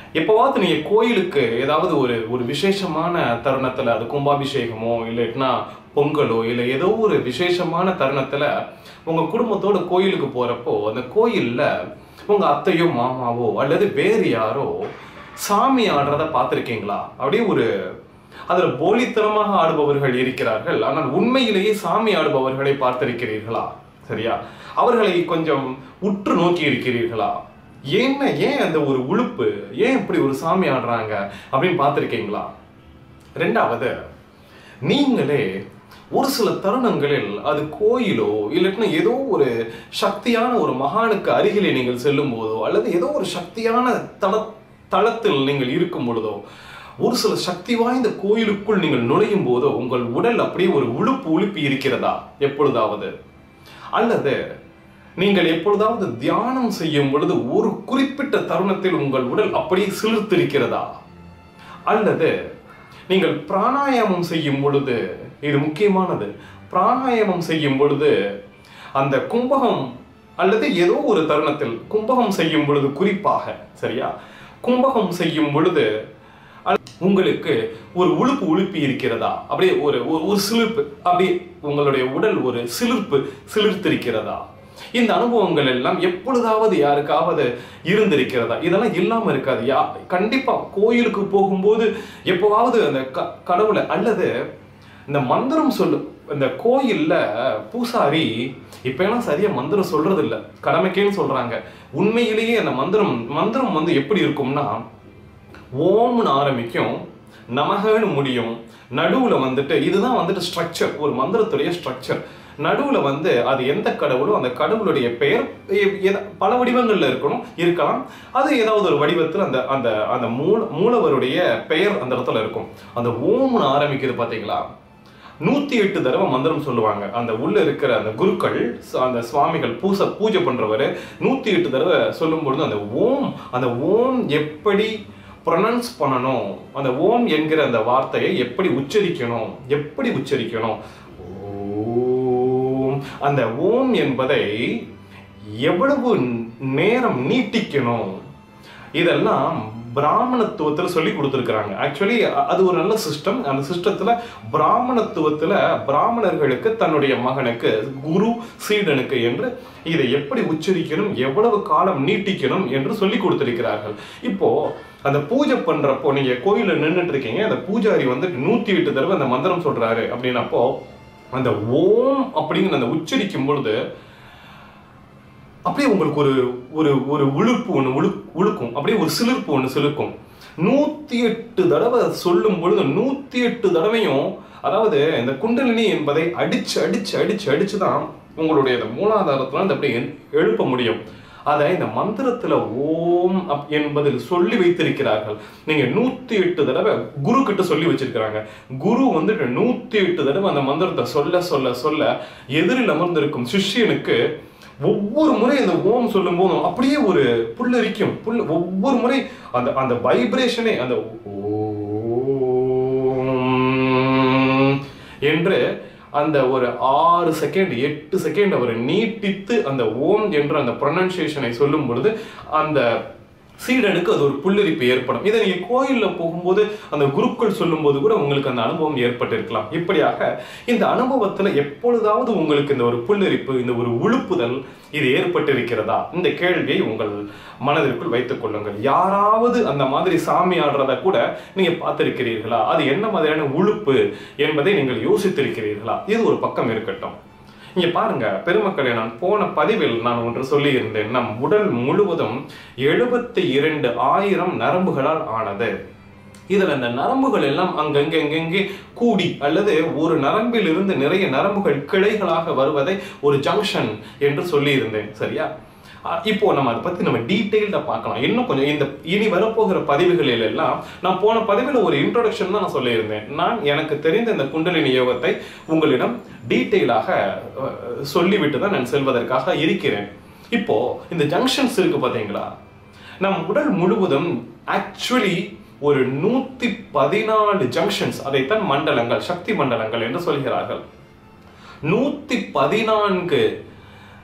எப்போவாவது நீங்க கோயிலுக்கு ஏதாவது ஒரு ஒரு விசேஷமான தருணத்துல அது கும்பாபிஷேகமோ இல்லைன்னா பொங்கலோ இல்லை ஏதோ ஒரு விசேஷமான தருணத்துல உங்க குடும்பத்தோட கோயிலுக்கு போறப்போ அந்த கோயில்ல உங்க அத்தையோ மாமாவோ அல்லது வேறு யாரோ சாமி ஆடுறத பார்த்திருக்கீங்களா அப்படியே ஒரு அதுல போலித்தனமாக ஆடுபவர்கள் இருக்கிறார்கள் ஆனால் உண்மையிலேயே சாமி ஆடுபவர்களை பார்த்திருக்கிறீர்களா சரியா அவர்களை கொஞ்சம் உற்று நோக்கி இருக்கிறீர்களா என்ன ஏன் அந்த ஒரு உழுப்பு ஏன் இப்படி ஒரு சாமி ஆடுறாங்க அப்படின்னு பார்த்திருக்கீங்களா ரெண்டாவது நீங்களே ஒரு சில தருணங்களில் அது கோயிலோ இல்லாட்டினா ஏதோ ஒரு சக்தியான ஒரு மகானுக்கு அருகிலே நீங்கள் செல்லும் போதோ அல்லது ஏதோ ஒரு சக்தியான தள தளத்தில் நீங்கள் இருக்கும் பொழுதோ ஒரு சில சக்தி வாய்ந்த கோயிலுக்குள் நீங்கள் நுழையும் போதோ உங்கள் உடல் அப்படியே ஒரு உழுப்பு உழுப்பி இருக்கிறதா எப்பொழுதாவது அல்லது நீங்கள் எப்பொழுதாவது தியானம் செய்யும் பொழுது ஒரு குறிப்பிட்ட தருணத்தில் உங்கள் உடல் அப்படியே சிலிர்த்திருக்கிறதா அல்லது நீங்கள் பிராணாயாமம் செய்யும் பொழுது இது முக்கியமானது பிராணாயாமம் செய்யும் பொழுது அந்த கும்பகம் அல்லது ஏதோ ஒரு தருணத்தில் கும்பகம் செய்யும் பொழுது குறிப்பாக சரியா கும்பகம் செய்யும் பொழுது அல்- உங்களுக்கு ஒரு உழுப்பு உழுப்பி இருக்கிறதா அப்படியே ஒரு ஒரு- ஒரு சிலிர்ப்பு அப்படியே உங்களுடைய உடல் ஒரு சிலிர்ப்பு சிலிர்த்திருக்கிறதா இந்த அனுபவங்கள் எல்லாம் எப்பொழுதாவது யாருக்காவது இருந்திருக்கிறதா இதெல்லாம் இல்லாம இருக்காது யா கண்டிப்பா கோயிலுக்கு போகும்போது எப்பவாவது அந்த க கடவுளை அல்லது இந்த மந்திரம் சொல்லு இந்த கோயில்ல பூசாரி இப்ப எல்லாம் சரியா மந்திரம் சொல்றது இல்ல கடமைக்கேன்னு சொல்றாங்க உண்மையிலேயே அந்த மந்திரம் மந்திரம் வந்து எப்படி இருக்கும்னா ஓம்னு ஆரம்பிக்கும் நமகன்னு முடியும் நடுவுல வந்துட்டு இதுதான் வந்துட்டு ஸ்ட்ரக்சர் ஒரு மந்திரத்துடைய ஸ்ட்ரக்சர் நடுவுல வந்து அது எந்த கடவுளோ அந்த கடவுளுடைய பெயர் எ- எத- பல வடிவங்கள்ல இருக்கணும் இருக்கலாம் அது ஏதாவது ஒரு வடிவத்தில் அந்த அந்த அந்த மூல மூலவருடைய பெயர் அந்த இடத்துல இருக்கும் அந்த ஓம்னு ஆரம்பிக்குது பாத்தீங்களா நூத்தி எட்டு தடவை மந்திரம் சொல்லுவாங்க அந்த உள்ள இருக்கிற அந்த குருக்கள் ச- அந்த சுவாமிகள் பூச பூஜை பண்றவரு நூத்தி எட்டு தடவை சொல்லும் பொழுது அந்த ஓம் அந்த ஓம் எப்படி ப்ரொனன்ஸ் பண்ணணும் அந்த ஓம் என்கிற அந்த வார்த்தையை எப்படி உச்சரிக்கணும் எப்படி உச்சரிக்கணும் ஓம் அந்த ஓம் என்பதை எவ்வளவு நேரம் நீட்டிக்கணும் இதெல்லாம் பிராமணத்துவத்துல சொல்லி கொடுத்துருக்காங்க ஆக்சுவலி அது ஒரு நல்ல சிஸ்டம் அந்த சிஸ்டத்துல பிராமணத்துவத்துல பிராமணர்களுக்கு தன்னுடைய மகனுக்கு குரு சீடனுக்கு என்று இதை எப்படி உச்சரிக்கணும் எவ்வளவு காலம் நீட்டிக்கணும் என்று சொல்லி கொடுத்திருக்கிறார்கள் இப்போ அந்த பூஜை பண்றப்போ நீங்க கோயில்ல நின்னுட்டு இருக்கீங்க அந்த பூஜாரி வந்து நூத்தி எட்டு தடவை அந்த மந்திரம் சொல்றாரு அப்படின்னப்போ அந்த ஓம் அப்படிங்கிற அந்த உச்சரிக்கும் பொழுது அப்படியே உங்களுக்கு ஒரு ஒரு ஒரு உழுப்பு ஒன்று உழு உழுக்கும் அப்படியே ஒரு சிலிர்ப்பு ஒன்று சிலிர்க்கும் நூத்தி எட்டு தடவை சொல்லும் பொழுது நூத்தி எட்டு தடவையும் அதாவது இந்த குண்டலினி என்பதை அடிச்சு அடிச்சு அடிச்சு அடிச்சு தான் உங்களுடைய இந்த மூலாதாரத்துல அந்த அப்படியே எழுப்ப முடியும் அதை இந்த மந்திரத்துல ஓம் அப் என்பதில் சொல்லி வைத்திருக்கிறார்கள் நீங்க நூத்தி எட்டு தடவை குரு கிட்ட சொல்லி வச்சிருக்கிறாங்க குரு வந்துட்டு நூத்தி எட்டு தடவை அந்த மந்திரத்தை சொல்ல சொல்ல சொல்ல எதிரில் அமர்ந்திருக்கும் சிஷ்யனுக்கு ஒவ்வொரு முறை அந்த ஓம் சொல்லும் போதும் அப்படியே ஒரு புல்லரிக்கும் புல் ஒவ்வொரு முறை அந்த அந்த வைப்ரேஷனே அந்த ஓம் என்று அந்த ஒரு ஆறு செகண்ட் எட்டு செகண்ட் அவர் நீட்டித்து அந்த ஓம் என்ற அந்த ப்ரொனன்சியேஷனை சொல்லும் பொழுது அந்த சீடனுக்கு அது ஒரு புல்லரிப்பு ஏற்படும் இதை நீங்க கோயில்ல போகும்போது அந்த குருக்கள் சொல்லும்போது கூட உங்களுக்கு அந்த அனுபவம் ஏற்பட்டிருக்கலாம் இப்படியாக இந்த அனுபவத்துல எப்பொழுதாவது உங்களுக்கு இந்த ஒரு புல்லரிப்பு இந்த ஒரு உழுப்புதல் இது ஏற்பட்டிருக்கிறதா இந்த கேள்வியை உங்கள் மனதிற்குள் வைத்துக் கொள்ளுங்கள் யாராவது அந்த மாதிரி சாமி ஆடுறத கூட நீங்க பார்த்திருக்கிறீர்களா அது என்ன மாதிரியான உழுப்பு என்பதை நீங்கள் யோசித்திருக்கிறீர்களா இது ஒரு பக்கம் இருக்கட்டும் இங்க பாருங்க பெருமக்களே நான் போன பதிவில் நான் ஒன்று சொல்லியிருந்தேன் நம் உடல் முழுவதும் எழுபத்தி இரண்டு ஆயிரம் நரம்புகளால் ஆனது இதுல இந்த நரம்புகள் எல்லாம் அங்கங்க எங்கெங்கே கூடி அல்லது ஒரு நரம்பில் இருந்து நிறைய நரம்புகள் கிளைகளாக வருவதை ஒரு ஜங்ஷன் என்று சொல்லியிருந்தேன் சரியா அஹ் இப்போ நம்ம அதை பத்தி நம்ம டீட்டெயில்டா பார்க்கலாம் இன்னும் கொஞ்சம் இந்த இனி வரப்போகிற பதிவுகளில் எல்லாம் நான் போன பதிவில் ஒரு இன்ட்ரோடக்ஷன் தான் நான் சொல்லியிருந்தேன் நான் எனக்கு தெரிந்த இந்த குண்டலினி யோகத்தை உங்களிடம் டீட்டெயிலாக அஹ், சொல்லிவிட்டு தான் நான் செல்வதற்காக இருக்கிறேன் இப்போ இந்த ஜங்ஷன்ஸ் இருக்கு பாத்தீங்களா நம் உடல் முழுவதும் ஆக்சுவலி ஒரு நூத்தி பதினாலு ஜங்ஷன்ஸ் அதைத்தான் மண்டலங்கள் சக்தி மண்டலங்கள் என்று சொல்கிறார்கள் நூத்தி பதினான்கு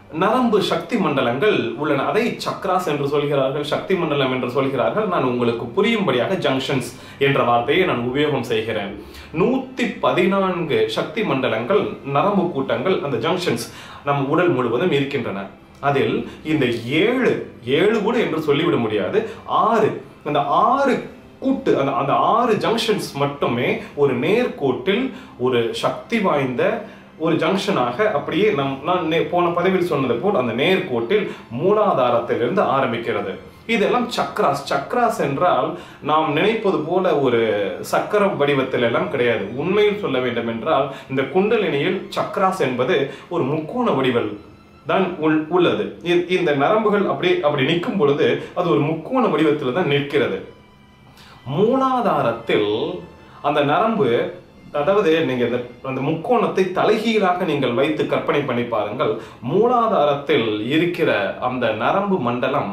நரம்பு சக்தி மண்டலங்கள் உள்ளன அதை சக்ராஸ் என்று சொல்கிறார்கள் சக்தி மண்டலம் என்று சொல்கிறார்கள் நான் உங்களுக்கு புரியும்படியாக ஜங்ஷன்ஸ் என்ற வார்த்தையை நான் உபயோகம் செய்கிறேன் நூத்தி பதினான்கு சக்தி மண்டலங்கள் நரம்பு கூட்டங்கள் அந்த ஜங்ஷன்ஸ் நம் உடல் முழுவதும் இருக்கின்றன அதில் இந்த ஏழு ஏழு கூட என்று சொல்லிவிட முடியாது ஆறு அந்த ஆறு கூட்டு அந்த அந்த ஆறு ஜங்ஷன்ஸ் மட்டுமே ஒரு நேர்கோட்டில் ஒரு சக்தி வாய்ந்த ஒரு ஜங்ஷனாக அப்படியே நம் நான் நே- போன பதிவில் சொன்னது போல் அந்த நேர்கோட்டில் மூலாதாரத்திலிருந்து ஆரம்பிக்கிறது இதெல்லாம் சக்ராஸ் சக்ராஸ் என்றால் நாம் நினைப்பது போல ஒரு சக்கரம் வடிவத்தில் எல்லாம் கிடையாது உண்மையில் சொல்ல வேண்டும் என்றால் இந்த குண்டலினியில் சக்ராஸ் என்பது ஒரு முக்கோண வடிவல் தான் உள் உள்ளது இ- இந்த நரம்புகள் அப்படி அப்படி நிற்கும் பொழுது அது ஒரு முக்கோண வடிவத்தில் தான் நிற்கிறது மூலாதாரத்தில் அந்த நரம்பு அதாவது நீங்க இந்த அந்த முக்கோணத்தை தலைகீழாக நீங்கள் வைத்து கற்பனை பண்ணி பாருங்கள் மூலாதாரத்தில் இருக்கிற அந்த நரம்பு மண்டலம்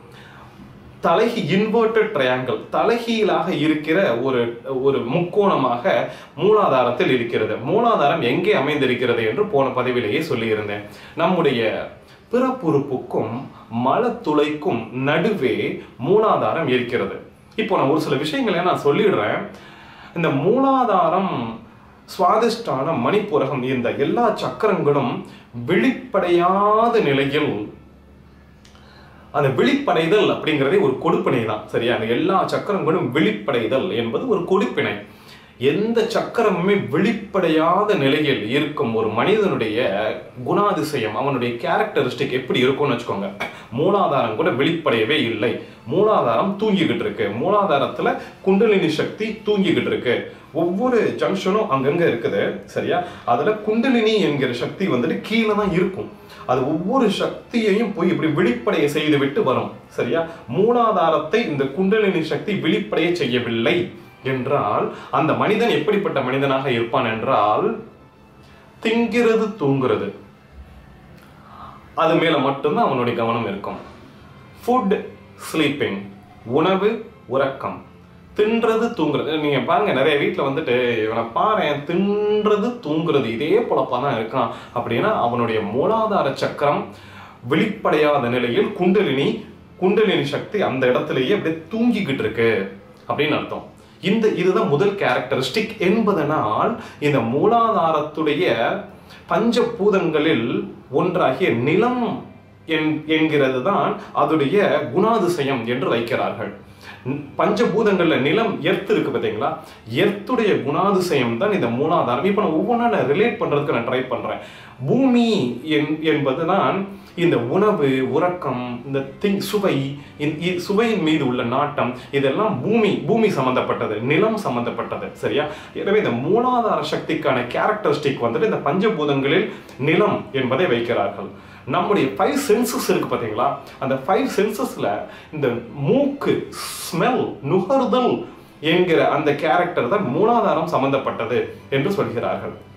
தலைகி இன்வெர்டட் ட்ரையாங்கிள் தலைகீழாக இருக்கிற ஒரு ஒரு முக்கோணமாக மூலாதாரத்தில் இருக்கிறது மூலாதாரம் எங்கே அமைந்திருக்கிறது என்று போன பதிவிலேயே சொல்லியிருந்தேன் நம்முடைய பிறப்புறுப்புக்கும் மலத்துளைக்கும் நடுவே மூலாதாரம் இருக்கிறது இப்போ நான் ஒரு சில விஷயங்களை நான் சொல்லிடுறேன் இந்த மூலாதாரம் சுவாதிஷ்டான மணிப்புரகம் இந்த எல்லா சக்கரங்களும் வெளிப்படையாத நிலையில் அந்த விழிப்படைதல் அப்படிங்கிறதே ஒரு கொடுப்பினை தான் சரியா அந்த எல்லா சக்கரங்களும் வெளிப்படைதல் என்பது ஒரு கொடுப்பினை எந்த சக்கரமுமே வெளிப்படையாத நிலையில் இருக்கும் ஒரு மனிதனுடைய குணாதிசயம் அவனுடைய கேரக்டரிஸ்டிக் எப்படி இருக்கும்னு வச்சுக்கோங்க மூலாதாரம் கூட வெளிப்படையவே இல்லை மூலாதாரம் தூங்கிக்கிட்டு இருக்கு மூலாதாரத்துல குண்டலினி சக்தி தூங்கிக்கிட்டு இருக்கு ஒவ்வொரு ஜங்ஷனும் அங்கங்க இருக்குது சரியா அதுல குண்டலினி என்கிற சக்தி வந்துட்டு கீழே தான் இருக்கும் அது ஒவ்வொரு சக்தியையும் போய் இப்படி விழிப்படைய செய்து விட்டு வரும் சரியா மூலாதாரத்தை இந்த குண்டலினி சக்தி விழிப்படைய செய்யவில்லை என்றால் அந்த மனிதன் எப்படிப்பட்ட மனிதனாக இருப்பான் என்றால் திங்கிறது தூங்குறது அது மேல மட்டும்தான் அவனுடைய கவனம் இருக்கும் ஃபுட் ஸ்லீப்பிங் உணவு உறக்கம் தின்றது தூங்குறது நீங்க பாருங்க நிறைய வீட்ல வந்துட்டு இவனை பாரேன் தின்றது தூங்குறது இதே பொழப்பா தான் இருக்கான் அப்படின்னா அவனுடைய மூலாதார சக்கரம் வெளிப்படையாத நிலையில் குண்டலினி குண்டலினி சக்தி அந்த இடத்திலேயே அப்படியே தூங்கிக்கிட்டு இருக்கு அப்படின்னு அர்த்தம் இந்த இதுதான் முதல் கேரக்டரிஸ்டிக் என்பதனால் இந்த மூலாதாரத்துடைய பஞ்சபூதங்களில் ஒன்றாகிய நிலம் என்- என்கிறது தான் அதுடைய குணாதிசயம் என்று வைக்கிறார்கள் ந- பஞ்சபூதங்கள்ல நிலம் எர்த் இருக்கு பாத்தீங்களா எர்த்துடைய குணாதிசயம் தான் இந்த மூலாதாரம் இப்போ நான் ஒவ்வொன்றா நான் ரிலேட் பண்றதுக்கு நான் ட்ரை பண்றேன் பூமி என்- என்பதுதான் இந்த உணவு உறக்கம் இந்த திங் சுவை இந்த- இ- சுவையின் மீது உள்ள நாட்டம் இதெல்லாம் பூமி பூமி சம்பந்தப்பட்டது நிலம் சம்பந்தப்பட்டது சரியா எனவே இந்த மூலாதார சக்திக்கான கேரக்டரிஸ்டிக் வந்துட்டு இந்த பஞ்சபூதங்களில் நிலம் என்பதை வைக்கிறார்கள் நம்முடைய ஃபைவ் சென்சஸ் இருக்கு பாத்தீங்களா அந்த ஃபைவ் சென்சஸ்ல இந்த மூக்கு ஸ்மெல் நுகர்தல் என்கிற அந்த கேரக்டர் தான் மூலாதாரம் சம்பந்தப்பட்டது என்று சொல்கிறார்கள்